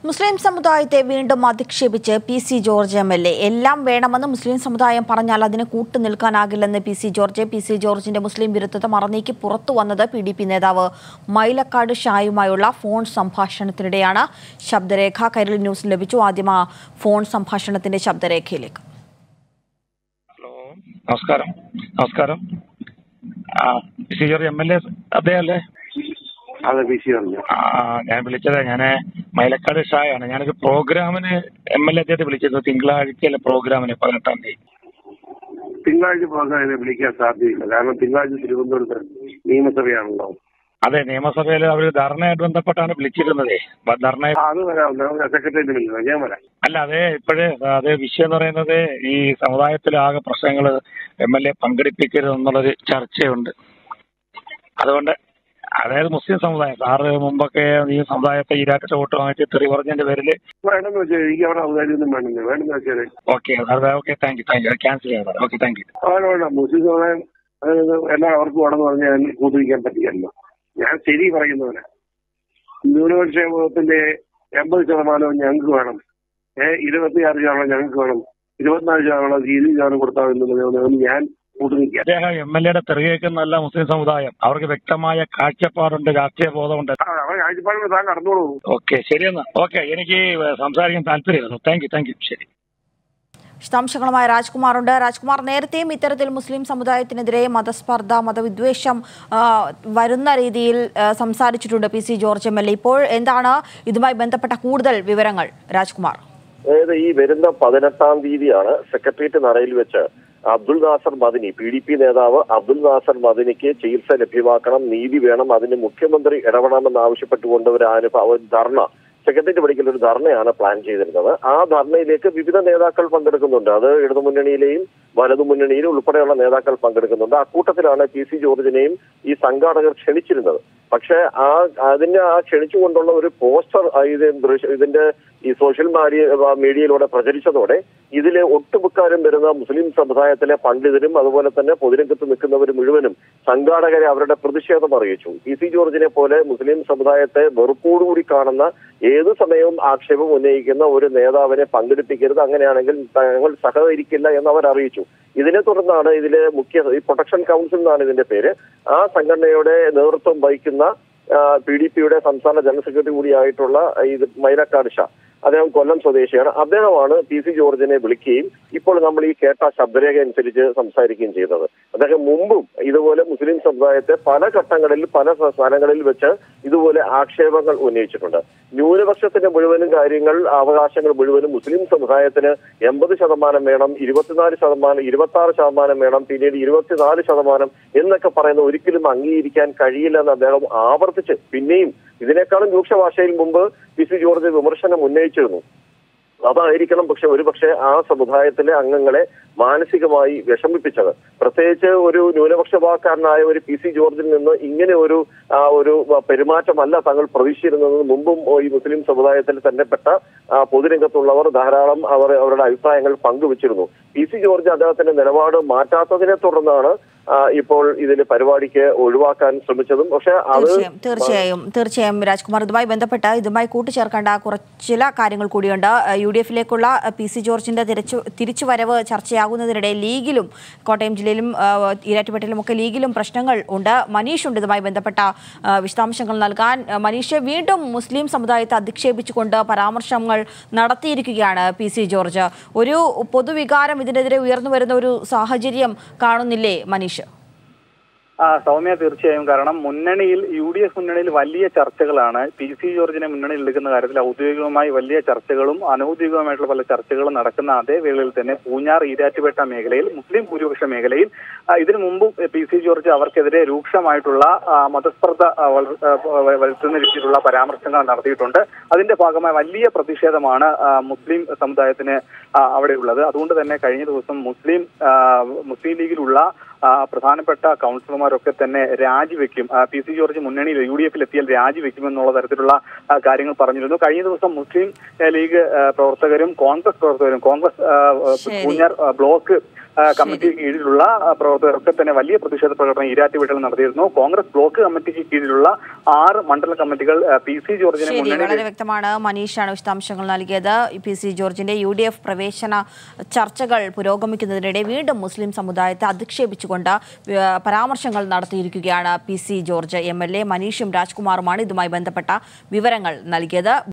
മുസ്ലിം സമുദായത്തെ വീണ്ടും അധിക്ഷേപിച്ച് P C George M L A എല്ലാം വേണമെന്ന് മുസ്ലിം സമുദായം പറഞ്ഞാൽ അതിന് കൂട്ടു നിൽക്കാനാകില്ലെന്ന് P C George P C ജോർജിന്റെ മുസ്ലിം വിരുദ്ധത മറനീക്കി പുറത്തു വന്നത് പി ഡി പി നേതാവ് മൈലക്കാട് ഷായുമായുള്ള ഫോൺ സംഭാഷണത്തിനിടെയാണ് ശബ്ദരേഖ കൈരളി ന്യൂസ് ലഭിച്ചു ആദ്യം ആ ഫോൺ സംഭാഷണത്തിന്റെ ശബ്ദരേഖയിലേക്ക് ഹലോ നമസ്കാരം നമസ്കാരം ആ C George M L A അദ്ദേഹം അല്ലേ അതെ പി സി പറഞ്ഞു ആ ഞാൻ വിളിച്ചത് ഞാൻ മൈലക്കാട് ഷായാണ് ഞാനൊരു പ്രോഗ്രാമിന് എം എൽ എ അദ്ദേഹത്തെ വിളിച്ചിരുന്നു തിങ്കളാഴ്ചയിലെ പ്രോഗ്രാമിന് പതിനെട്ടാം തീയതി തിങ്കളാഴ്ച പ്രോഗ്രാമിനെ വിളിക്കാൻ സാധ്യതയില്ല കാരണം തിങ്കളാഴ്ച തിരുവനന്തപുരത്ത് നിയമസഭയാണല്ലോ അതെ നിയമസഭയിൽ അവർ ധർണയായിട്ട് ബന്ധപ്പെട്ടാണ് വിളിച്ചിരുന്നത് അപ്പൊ ധർണ ആ, അത് വരാം നമുക്ക് സെക്രട്ടറിയേറ്റ് വിളിക്കണം ഞാൻ വരാം അല്ല അതെ ഇപ്പോഴേ അത് വിഷയം എന്ന് പറയുന്നത് ഈ സമുദായത്തിലെ ആകെ പ്രശ്നങ്ങൾ എം എൽ എ പങ്കെടുപ്പിക്കരുത് എന്നുള്ളൊരു ചർച്ചയുണ്ട് അതുകൊണ്ട് അതായത് മുസ്ലിം സമുദായം സാറ് മുമ്പൊക്കെ ഈ സമുദായത്തെ ഈരാട്ടിട്ട് വോട്ട് വാങ്ങിച്ച് തെറി പറഞ്ഞതിന്റെ പേരിൽ വേണമെന്ന് വെച്ചാൽ എനിക്ക് അവിടെ ഔദാര്യമൊന്നും വേണമെന്ന് വേണമെന്ന് വെച്ചാൽ ഓക്കെ അതെ okay thank you thank you cancel ചെയ്യാം ഓക്കെ താങ്ക് യു വേണം വേണം മുസ്ലിം സമുദായം അതായത് എല്ലാവർക്കും വേണമെന്ന് പറഞ്ഞാൽ അതിന് കൂട്ടിരിക്കാൻ പറ്റില്ലല്ലോ ഞാൻ ശരി പറയുന്നവനാ ന്യൂനപക്ഷ വിഭാഗത്തിന്റെ എൺപത് ശതമാനവും ഞങ്ങൾക്ക് വേണം ഏഹ് ഇരുപത്തിയാറ് ശതമാനം ഞങ്ങൾക്ക് വേണം ഇരുപത്തിനാല് ശതമാനം ഇരുപത് ശതമാനം കൊടുത്താൽ എന്നുള്ളത് ഞാൻ കൂട്ടുനിൽക്കാം അദ്ദേഹം എം എൽ എയുടെ തെറി കേൾക്കുന്നല്ല മുസ്ലിം സമുദായം അവർക്ക് വ്യക്തമായ കാഴ്ചപ്പാടുണ്ട് രാഷ്ട്രീയ ബോധമുണ്ട് അവർ കാഴ്ചപ്പാടിന് താൻ കടന്നോളൂ ഓക്കെ ശരിയെന്നാ ഓക്കെ എനിക്ക് സംസാരിക്കാൻ താല്പര്യമായിരുന്നു താങ്ക് യു താങ്ക് യു ശരി വിശദാംശങ്ങളുമായി രാജ്കുമാറുണ്ട് രാജ്കുമാർ നേരത്തെയും ഇത്തരത്തിൽ മുസ്ലിം സമുദായത്തിനെതിരെ മതസ്പർദ്ധ മതവിദ്വേഷം ആ, വരുന്ന രീതിയിൽ ആ, സംസാരിച്ചിട്ടുണ്ട് P C George M L A ഇപ്പോൾ എന്താണ് ഇതുമായി ബന്ധപ്പെട്ട കൂടുതൽ വിവരങ്ങൾ രാജ്കുമാർ അതായത് ഈ വരുന്ന പതിനെട്ടാം തീയതിയാണ് സെക്രട്ടേറിയറ്റ് നടയിൽ വെച്ച് Abdul Nasser Madani P D P നേതാവ് അബ്ദുൾ നാസർ മദിനിക്ക് ചികിത്സ ലഭ്യമാക്കണം നീതി വേണം അതിന് മുഖ്യമന്ത്രി ഇടപെടണമെന്ന് ആവശ്യപ്പെട്ടുകൊണ്ട് ഒരു അനുഭവ ഒരു ധർണ സെക്രട്ടേറിയറ്റ് പഠിക്കൽ ഒരു ധർണയാണ് പ്ലാൻ ചെയ്തിരുന്നത് ആ ധർണയിലേക്ക് വിവിധ നേതാക്കൾ പങ്കെടുക്കുന്നുണ്ട് അത് ഇടതുമുന്നണിയിലെയും വലതുമുന്നണിയിലും ഉൾപ്പെടെയുള്ള നേതാക്കൾ പങ്കെടുക്കുന്നുണ്ട് അക്കൂട്ടത്തിലാണ് പി സി ജോർജിനെയും ഈ സംഘാടകർ ക്ഷണിച്ചിരുന്നത് പക്ഷേ ആ അതിന്റെ ആ ക്ഷണിച്ചുകൊണ്ടുള്ള ഒരു പോസ്റ്റർ ആ, ഇത് ദൃശ്യ- ഇതിന്റെ ഈ സോഷ്യൽ മീഡിയ മീഡിയയിലൂടെ പ്രചരിച്ചതോടെ ഇതിലെ ഒട്ടുമുക്കാരും വരുന്ന മുസ്ലിം സമുദായത്തിലെ പണ്ഡിതരും അതുപോലെ തന്നെ പൊതുരംഗത്ത് നിൽക്കുന്നവർ മുഴുവനും സംഘാടകരെ അവരുടെ പ്രതിഷേധം അറിയിച്ചു പി സി ജോർജിനെ പോലെ മുസ്ലിം സമുദായത്തെ വെറുപ്പോടുകൂടി കാണുന്ന ഏത് സമയവും ആക്ഷേപം ഉന്നയിക്കുന്ന ഒരു നേതാവിനെ പങ്കെടുപ്പിക്കരുത് അങ്ങനെയാണെങ്കിൽ തങ്ങൾ സഹകരിക്കില്ല എന്ന് അവർ അറിയിച്ചു ഇതിനെ തുടർന്നാണ് ഇതിലെ മുഖ്യ ഈ പ്രൊട്ടക്ഷൻ കൗൺസിൽ എന്നാണ് ഇതിന്റെ പേര് ആ സംഘടനയുടെ നേതൃത്വം വഹിക്കുന്ന പി ഡി പിയുടെ സംസ്ഥാന ജനറൽ സെക്രട്ടറി കൂടിയായിട്ടുള്ള ഇത് മൈനക്കാട് ഷാ അദ്ദേഹം കൊല്ലം സ്വദേശിയാണ് അദ്ദേഹമാണ് പി സി ജോർജിനെ വിളിക്കുകയും ഇപ്പോൾ നമ്മൾ ഈ കേട്ട ശബ്ദരേഖ അനുസരിച്ച് സംസാരിക്കുകയും ചെയ്തത് അദ്ദേഹം മുമ്പും ഇതുപോലെ മുസ്ലിം സമുദായത്തെ പല ഘട്ടങ്ങളിൽ പല സ്ഥ- സ്ഥലങ്ങളിൽ വെച്ച് ഇതുപോലെ ആക്ഷേപങ്ങൾ ഉന്നയിച്ചിട്ടുണ്ട് ന്യൂനപക്ഷത്തിന്റെ മുഴുവനും കാര്യങ്ങൾ അവകാശങ്ങൾ മുഴുവനും മുസ്ലിം സമുദായത്തിന് എൺപത് ശതമാനം വേണം ഇരുപത്തിനാല് ശതമാനം ഇരുപത്തി ആറ് ശതമാനം വേണം പിന്നീട് ഇരുപത്തിനാല് ശതമാനം എന്നൊക്കെ പറയുന്ന ഒരിക്കലും അംഗീകരിക്കാൻ കഴിയില്ലെന്ന് അദ്ദേഹം ആവർത്തിച്ച് പിന്നെയും ഇതിനേക്കാളും രൂക്ഷ ഭാഷയിൽ മുമ്പ് പി സി ജോർജ് വിമർശനം ഉന്നയിച്ചിരുന്നു അതായിരിക്കണം പക്ഷെ ഒരുപക്ഷെ ആ സമുദായത്തിലെ അംഗങ്ങളെ മാനസികമായി വിഷമിപ്പിച്ചത് പ്രത്യേകിച്ച് ഒരു ന്യൂനപക്ഷവാക്കാരനായ ഒരു പി സി ജോർജിൽ നിന്ന് ഇങ്ങനെ ഒരു ആ, ഒരു പെരുമാറ്റമല്ല തങ്ങൾ പ്രതീക്ഷിച്ചിരുന്നത് മുമ്പും ഈ മുസ്ലിം സമുദായത്തിൽ തന്നെപ്പെട്ട ആ, പൊതുരംഗത്തുള്ളവർ ധാരാളം അവർ അവരുടെ അഭിപ്രായങ്ങൾ പങ്കുവച്ചിരുന്നു പി സി ജോർജ് അദ്ദേഹത്തിന്റെ നിലപാട് മാറ്റാത്തതിനെ തുടർന്നാണ് ആ, ഇപ്പോൾ ഇതിൽ പരിപാടിക്ക് ഒഴിവാക്കാൻ ശ്രമിച്ചതും പക്ഷെ അത് തീർച്ചയായും തീർച്ചയായും തീർച്ചയായും രാജ്കുമാർ ഇതുമായി ബന്ധപ്പെട്ട് ഇതുമായി കൂട്ടിച്ചേർക്കേണ്ട കുറച്ച് ചില കാര്യങ്ങൾ കൂടിയുണ്ട് യു ഡി എഫിലേക്കുള്ള പി സി ജോർജിന്റെ തിരിച്ചു തിരിച്ചുവരവ് ചർച്ചയാകുന്നതിനിടെ ലീഗിലും കോട്ടയം ജില്ലയിലും ആ, ഈരാറ്റുപേട്ടയിലും ഒക്കെ ലീഗിലും പ്രശ്നങ്ങൾ ഉണ്ട് മനീഷ് ഉണ്ട് ഇതുമായി ബന്ധപ്പെട്ട ആ, വിശദാംശങ്ങൾ നൽകാൻ ആ, മനീഷ് വീണ്ടും മുസ്ലിം സമുദായത്തെ അധിക്ഷേപിച്ചുകൊണ്ട് പരാമർശങ്ങൾ നടത്തിയിരിക്കുകയാണ് പി സി ജോർജ് ഒരു പൊതുവികാരം ഇതിനെതിരെ ഉയർന്നു വരുന്ന ഒരു സാഹചര്യം കാണുന്നില്ലേ മനീഷ് ആ സൗമ്യ തീർച്ചയായും കാരണം മുന്നണിയിൽ യു ഡി എഫ് മുന്നണിയിൽ വലിയ ചർച്ചകളാണ് പി സി ജോർജിനെ മുന്നണിയിൽ എടുക്കുന്ന കാര്യത്തിൽ ഔദ്യോഗികമായി വലിയ ചർച്ചകളും അനൌദ്യോഗികമായിട്ടുള്ള പല ചർച്ചകളും നടക്കുന്ന അതേ വേളയിൽ തന്നെ പൂഞ്ഞാർ ഈരാറ്റുപേട്ട മേഖലയിൽ മുസ്ലിം ഭൂരിപക്ഷ മേഖലയിൽ ആ, ഇതിനു മുമ്പും പി സി ജോർജ് അവർക്കെതിരെ രൂക്ഷമായിട്ടുള്ള ആ, മതസ്പർദ്ധ ആ, വളർ- ആ, വ- വരുത്തുന്ന രീതിയിലുള്ള പരാമർശങ്ങൾ നടത്തിയിട്ടുണ്ട് അതിന്റെ ഭാഗമായി വലിയ പ്രതിഷേധമാണ് ആ, മുസ്ലിം സമുദായത്തിന് ആ, അവിടെയുള്ളത് അതുകൊണ്ട് തന്നെ കഴിഞ്ഞ ദിവസം മുസ്ലിം ആ, മുസ്ലിം ലീഗിലുള്ള ആ, പ്രധാനപ്പെട്ട കൗൺസിലർമാരൊക്കെ തന്നെ രാജിവെക്കും ആ, പി സി ജോർജ് മുന്നണിയിൽ യു ഡി എഫിൽ എത്തിയാൽ രാജിവെക്കുമെന്നുള്ള തരത്തിലുള്ള ആ, കാര്യങ്ങൾ പറഞ്ഞിരുന്നു കഴിഞ്ഞ ദിവസം മുസ്ലിം ആ, ലീഗ് ആ, പ്രവർത്തകരും കോൺഗ്രസ് പ്രവർത്തകരും കോൺഗ്രസ് ആ, ശരി. പൂഞ്ഞാർ ആ, ബ്ലോക്ക് ആ, കമ്മിറ്റിക്ക് കീഴിലുള്ള ആ, പ്രവർത്തകരൊക്കെ തന്നെ വലിയ പ്രതിഷേധ പ്രകടനം ഈരാറ്റുപേട്ടയിൽ നടത്തിയിരുന്നു കോൺഗ്രസ് ബ്ലോക്ക് കമ്മിറ്റിക്ക് കീഴിലുള്ള ആറ് മണ്ഡല കമ്മിറ്റികൾ ആ, പി സി ജോർജിനെ ശരി മുന്നണി വളരെ വ്യക്തമാണ് മനീഷാണ് വിശദാംശങ്ങൾ നൽകിയത് പി സി ജോർജിന്റെ യു ഡി എഫ് പ്രവേശന ചർച്ചകൾ പുരോഗമിക്കുന്നതിനിടെ വീണ്ടും മുസ്ലിം സമുദായത്തെ അധിക്ഷേപിച്ചുകൊണ്ട് ഏഹ്, പരാമർശങ്ങൾ നടത്തിയിരിക്കുകയാണ് P C George M L A മനീഷും രാജ്കുമാറുമാണ് ഇതുമായി ബന്ധപ്പെട്ട വിവരങ്ങൾ നൽകിയത്